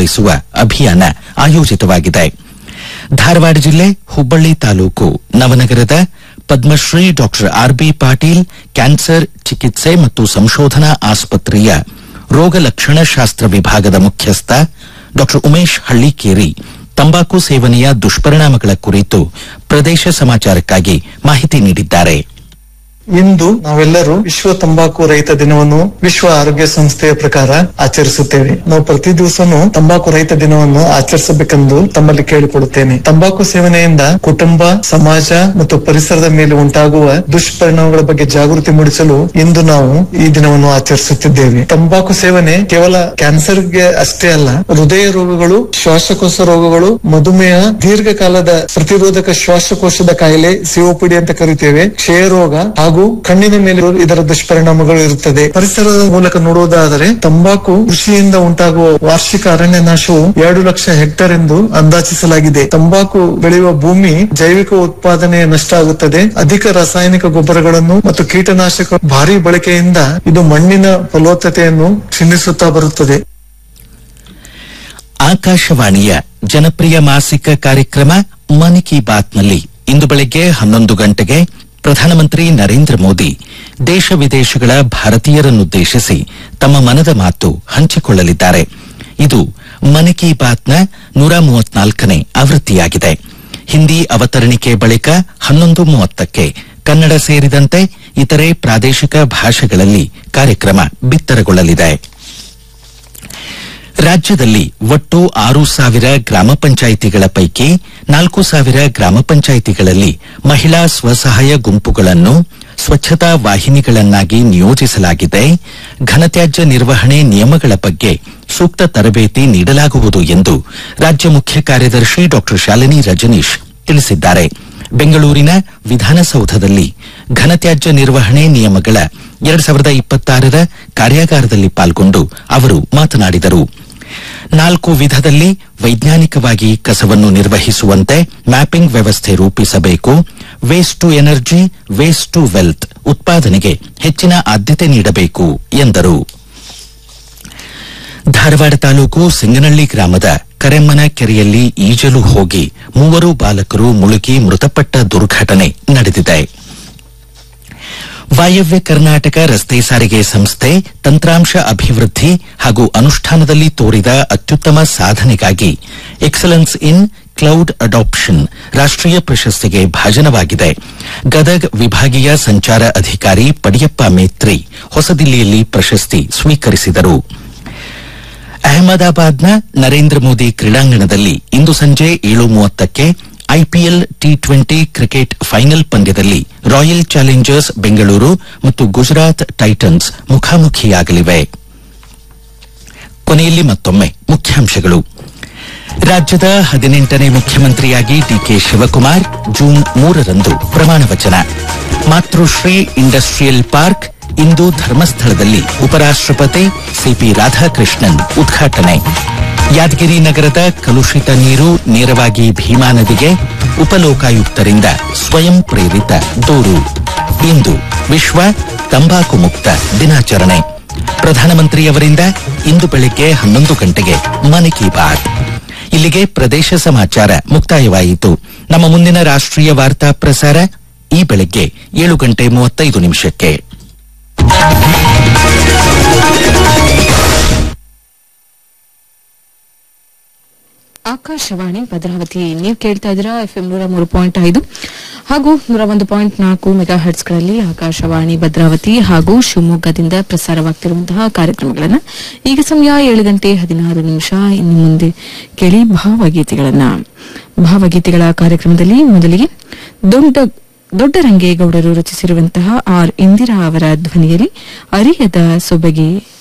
ಜಾಗೃತಿಗೊಳಿಸುವ ಅಭಿಯಾನ ಆಯೋಜಿತವಾಗಿದೆ ಧಾರವಾಡ ಜಿಲ್ಲೆ ಹುಬ್ಬಳ್ಳಿ ತಾಲೂಕು ನವನಗರದ ಪದ್ಮಶ್ರೀ ಡಾ ಆರ್ಬಿ ಪಾಟೀಲ್ ಕ್ಯಾನ್ಸರ್ ಚಿಕಿತ್ಸೆ ಮತ್ತು ಸಂಶೋಧನಾ ಆಸ್ಪತ್ರೆಯ ರೋಗ ಲಕ್ಷಣ ಶಾಸ್ತ್ರ ವಿಭಾಗದ ಮುಖ್ಯಸ್ಥ ಡಾ ಉಮೇಶ್ ಹಳ್ಳಿಕೇರಿ ತಂಬಾಕು ಸೇವನೆಯ ದುಷ್ಪರಿಣಾಮಗಳ ಕುರಿತು ಪ್ರದೇಶ ಸಮಾಚಾರಕ್ಕಾಗಿ ಮಾಹಿತಿ ನೀಡಿದ್ದಾರೆ ಇಂದು ನಾವೆಲ್ಲರೂ ವಿಶ್ವ ತಂಬಾಕು ರಹಿತ ದಿನವನ್ನು ವಿಶ್ವ ಆರೋಗ್ಯ ಸಂಸ್ಥೆಯ ಪ್ರಕಾರ ಆಚರಿಸುತ್ತೇವೆ ನಾವು ಪ್ರತಿ ದಿವಸನೂ ತಂಬಾಕು ರಹಿತ ದಿನವನ್ನು ಆಚರಿಸಬೇಕೆಂದು ತಮ್ಮಲ್ಲಿ ಕೇಳಿಕೊಳ್ಳುತ್ತೇನೆ ತಂಬಾಕು ಸೇವನೆಯಿಂದ ಕುಟುಂಬ ಸಮಾಜ ಮತ್ತು ಪರಿಸರದ ಮೇಲೆ ಉಂಟಾಗುವ ದುಷ್ಪರಿಣಾಮಗಳ ಬಗ್ಗೆ ಜಾಗೃತಿ ಮೂಡಿಸಲು ಇಂದು ನಾವು ಈ ದಿನವನ್ನು ಆಚರಿಸುತ್ತಿದ್ದೇವೆ ತಂಬಾಕು ಸೇವನೆ ಕೇವಲ ಕ್ಯಾನ್ಸರ್ಗೆ ಅಷ್ಟೇ ಅಲ್ಲ ಹೃದಯ ರೋಗಗಳು ಶ್ವಾಸಕೋಶ ರೋಗಗಳು ಮಧುಮೇಹ ದೀರ್ಘಕಾಲದ ಪ್ರತಿರೋಧಕ ಶ್ವಾಸಕೋಶದ ಕಾಯಿಲೆ ಸಿಒಪಿಡಿ ಅಂತ ಕರಿತೇವೆ ಕ್ಷಯ ರೋಗ ಹಾಗೂ ಕಣ್ಣಿನ ಮೇಲೆ ಇದರ ದುಷ್ಪರಿಣಾಮಗಳು ಇರುತ್ತದೆ ಪರಿಸರದ ಮೂಲಕ ನೋಡುವುದಾದರೆ ತಂಬಾಕು ಕೃಷಿಯಿಂದ ಉಂಟಾಗುವ ವಾರ್ಷಿಕ ಅರಣ್ಯ ನಾಶವು ಎರಡು ಲಕ್ಷ ಹೆಕ್ಟೇರ್ ಎಂದು ಅಂದಾಜಿಸಲಾಗಿದೆ ತಂಬಾಕು ಬೆಳೆಯುವ ಭೂಮಿ ಜೈವಿಕ ಉತ್ಪಾದನೆ ನಷ್ಟ ಆಗುತ್ತದೆ ಅಧಿಕ ರಾಸಾಯನಿಕ ಗೊಬ್ಬರಗಳನ್ನು ಮತ್ತು ಕೀಟನಾಶಕ ಭಾರಿ ಬಳಕೆಯಿಂದ ಇದು ಮಣ್ಣಿನ ಫಲವತ್ತತೆಯನ್ನು ಕ್ಷೀಣಿಸುತ್ತಾ ಬರುತ್ತದೆ ಆಕಾಶವಾಣಿಯ ಜನಪ್ರಿಯ ಮಾಸಿಕ ಕಾರ್ಯಕ್ರಮ ಮನ್ ಕಿ ಬಾತ್ನಲ್ಲಿ ಇಂದು ಬೆಳಗ್ಗೆ ಹನ್ನೊಂದು ಗಂಟೆಗೆ ಪ್ರಧಾನಮಂತ್ರಿ ನರೇಂದ್ರ ಮೋದಿ ದೇಶ ವಿದೇಶಗಳ ಭಾರತೀಯರನ್ನುದ್ದೇಶಿಸಿ ತಮ್ಮ ಮನದ ಮಾತು ಹಂಚಿಕೊಳ್ಳಲಿದ್ದಾರೆ ಇದು ಮನ್ ಕಿ ಬಾತ್ನ ನೂರ ಮೂವತ್ನಾಲ್ಕನೇ ಆವೃತ್ತಿಯಾಗಿದೆ ಹಿಂದಿ ಅವತರಣಿಕೆ ಬಳಿಕ ಹನ್ನೊಂದು ಮೂವತ್ತಕ್ಕೆ ಕನ್ನಡ ಸೇರಿದಂತೆ ಇತರೆ ಪ್ರಾದೇಶಿಕ ಭಾಷೆಗಳಲ್ಲಿ ಕಾರ್ಯಕ್ರಮ ಬಿತ್ತರಗೊಳ್ಳಲಿದೆ ರಾಜ್ಯದಲ್ಲಿ ಒಟ್ಟು ಆರು ಸಾವಿರ ಗ್ರಾಮ ಪಂಚಾಯಿತಿಗಳ ಪೈಕಿ ನಾಲ್ಕು ಸಾವಿರ ಗ್ರಾಮ ಪಂಚಾಯಿತಿಗಳಲ್ಲಿ ಮಹಿಳಾ ಸ್ವಸಹಾಯ ಗುಂಪುಗಳನ್ನು ಸ್ವಚ್ಛತಾ ವಾಹಿನಿಗಳನ್ನಾಗಿ ನಿಯೋಜಿಸಲಾಗಿದೆ ಘನತ್ಯಾಜ್ಯ ನಿರ್ವಹಣೆ ನಿಯಮಗಳ ಬಗ್ಗೆ ಸೂಕ್ತ ತರಬೇತಿ ನೀಡಲಾಗುವುದು ಎಂದು ರಾಜ್ಯ ಮುಖ್ಯ ಕಾರ್ಯದರ್ಶಿ ಡಾ ಶಾಲಿನಿ ರಜನೀಶ್ ತಿಳಿಸಿದ್ದಾರೆ ಬೆಂಗಳೂರಿನ ವಿಧಾನಸೌಧದಲ್ಲಿ ಘನತ್ಯಾಜ್ಯ ನಿರ್ವಹಣೆ ನಿಯಮಗಳ ಎರಡ್ ಸಾವಿರದ ಇಪ್ಪತ್ತಾರರ ಕಾರ್ಯಾಗಾರದಲ್ಲಿ ಪಾಲ್ಗೊಂಡು ಅವರು ಮಾತನಾಡಿದರು ನಾಲ್ಕು ವಿಧದಲ್ಲಿ ವೈಜ್ಞಾನಿಕವಾಗಿ ಕಸವನ್ನು ನಿರ್ವಹಿಸುವಂತೆ ಮ್ಯಾಪಿಂಗ್ ವ್ಯವಸ್ಥೆ ರೂಪಿಸಬೇಕು waste to energy waste to wealth ಉತ್ಪಾದನೆಗೆ ಹೆಚ್ಚಿನ ಆದ್ಯತೆ ನೀಡಬೇಕು ಎಂದರು ಧಾರವಾಡ ತಾಲೂಕು ಸಿಂಗನಹಳ್ಳಿ ಗ್ರಾಮದ ಕರೆಮ್ಮನ ಕೆರೆಯಲ್ಲಿ ಈಜಲು ಹೋಗಿ ಮೂವರು ಬಾಲಕರು ಮುಳುಗಿ ಮೃತಪಟ್ಟ ದುರ್ಘಟನೆ ನಡೆದಿದೆ ವಾಯವ್ಯ ಕರ್ನಾಟಕ ರಸ್ತೆ ಸಾರಿಗೆ ಸಂಸ್ಥೆ ತಂತ್ರಾಂಶ ಅಭಿವೃದ್ಧಿ ಹಾಗೂ ಅನುಷ್ಠಾನದಲ್ಲಿ ತೋರಿದ ಅತ್ಯುತ್ತಮ ಸಾಧನೆಗಾಗಿ ಎಕ್ಸಲೆನ್ಸ್ ಇನ್ ಕ್ಲೌಡ್ ಅಡಾಪ್ಷನ್ ರಾಷ್ಟೀಯ ಪ್ರಶಸ್ತಿಗೆ ಭಾಜನವಾಗಿದೆ ಗದಗ್ ವಿಭಾಗೀಯ ಸಂಚಾರ ಅಧಿಕಾರಿ ಪಡಿಯಪ್ಪ ಮೇತ್ರಿ ಹೊಸದಿಲ್ಲಿಯಲ್ಲಿ ಪ್ರಶಸ್ತಿ ಸ್ವೀಕರಿಸಿದರು ಅಹಮದಾಬಾದ್ನ ನರೇಂದ್ರ ಮೋದಿ ಕ್ರೀಡಾಂಗಣದಲ್ಲಿ ಇಂದು ಸಂಜೆ ಏಳು ಮೂವತ್ತಕ್ಕೆ IPL T twenty cricket final ಪಂದ್ಯದಲ್ಲಿ ರಾಯಲ್ ಚಾಲೆಂಜರ್ಸ್ ಬೆಂಗಳೂರು ಮತ್ತು ಗುಜರಾತ್ ಟೈಟನ್ಸ್ ಮುಖಾಮುಖಿಯಾಗಲಿವೆ ಕೊನೆಯಲ್ಲಿ ಮತ್ತೊಮ್ಮೆ ಮುಖ್ಯಾಂಶಗಳು ರಾಜ್ಯದ ಹದಿನೆಂಟನೇ ಮುಖ್ಯಮಂತ್ರಿಯಾಗಿ ಡಿಕೆ ಶಿವಕುಮಾರ್ ಜೂನ್ ಮೂರರಂದು ಪ್ರಮಾಣ ವಚನ ಮಾತೃಶ್ರೀ ಇಂಡಸ್ಟ್ರಿಯಲ್ ಪಾರ್ಕ್ ಇಂದು ಧರ್ಮಸ್ಥಳದಲ್ಲಿ ಉಪರಾಷ್ಟಪತಿ ಸಿಪಿ ರಾಧಾಕೃಷ್ಣನ್ ಉದ್ಘಾಟನೆ ಯಾದಗಿರಿ ನಗರದ ಕಲುಷಿತ ನೀರು ನೇರವಾಗಿ ಭೀಮಾ ನದಿಗೆ ಉಪಲೋಕಾಯುಕ್ತರಿಂದ ಸ್ವಯಂ ಪ್ರೇರಿತ ದೂರು ಇಂದು ವಿಶ್ವ ತಂಬಾಕು ಮುಕ್ತ ದಿನಾಚರಣೆ ಪ್ರಧಾನಮಂತ್ರಿಯವರಿಂದ ಇಂದು ಬೆಳಗ್ಗೆ ಹನ್ನೊಂದು ಗಂಟೆಗೆ ಮನ್ ಕಿ ಬಾತ್ ಇಲ್ಲಿಗೆ ಪ್ರದೇಶ ಸಮಾಚಾರ ಮುಕ್ತಾಯವಾಯಿತು ನಮ್ಮ ಮುಂದಿನ ರಾಷ್ಟ್ರೀಯ ವಾರ್ತಾ ಪ್ರಸಾರ ಈ ಬೆಳಗ್ಗೆ ಏಳು ಗಂಟೆ ಮೂವತ್ತೈದು ನಿಮಿಷಕ್ಕೆ ಆಕಾಶವಾಣಿ ಭದ್ರಾವತಿ ನೀವು ಕೇಳ್ತಾ ಇದ್ದೀರಾ ಎಫ್ಎಂ ನೂರ ಮೂರು ಪಾಯಿಂಟ್ ಐದು ಹಾಗೂ ನೂರ ಒಂದು ಪಾಯಿಂಟ್ ನಾಲ್ಕು ಮೆಗಾ ಹರ್ಟ್ಸ್ಗಳಲ್ಲಿ ಆಕಾಶವಾಣಿ ಭದ್ರಾವತಿ ಹಾಗೂ ಶಿವಮೊಗ್ಗದಿಂದ ಪ್ರಸಾರವಾಗ್ತಿರುವಂತಹ ಕಾರ್ಯಕ್ರಮಗಳನ್ನ ಈಗ ಸಮಯ ಏಳು ಗಂಟೆ ಹದಿನಾರು ನಿಮಿಷ ಇನ್ನು ಮುಂದೆ ಕೇಳಿ ಭಾವಗೀತೆಗಳನ್ನ ಭಾವಗೀತೆಗಳ ಕಾರ್ಯಕ್ರಮದಲ್ಲಿ ಮೊದಲಿಗೆ ದೊಡ್ಡ ದೊಡ್ಡರಂಗೇಗೌಡರು ರಚಿಸಿರುವಂತಹ ಆರ್ ಇಂದಿರಾ ಅವರ ಧ್ವನಿಯಲ್ಲಿ ಅರಿಯದ ಸೊಬಗೆ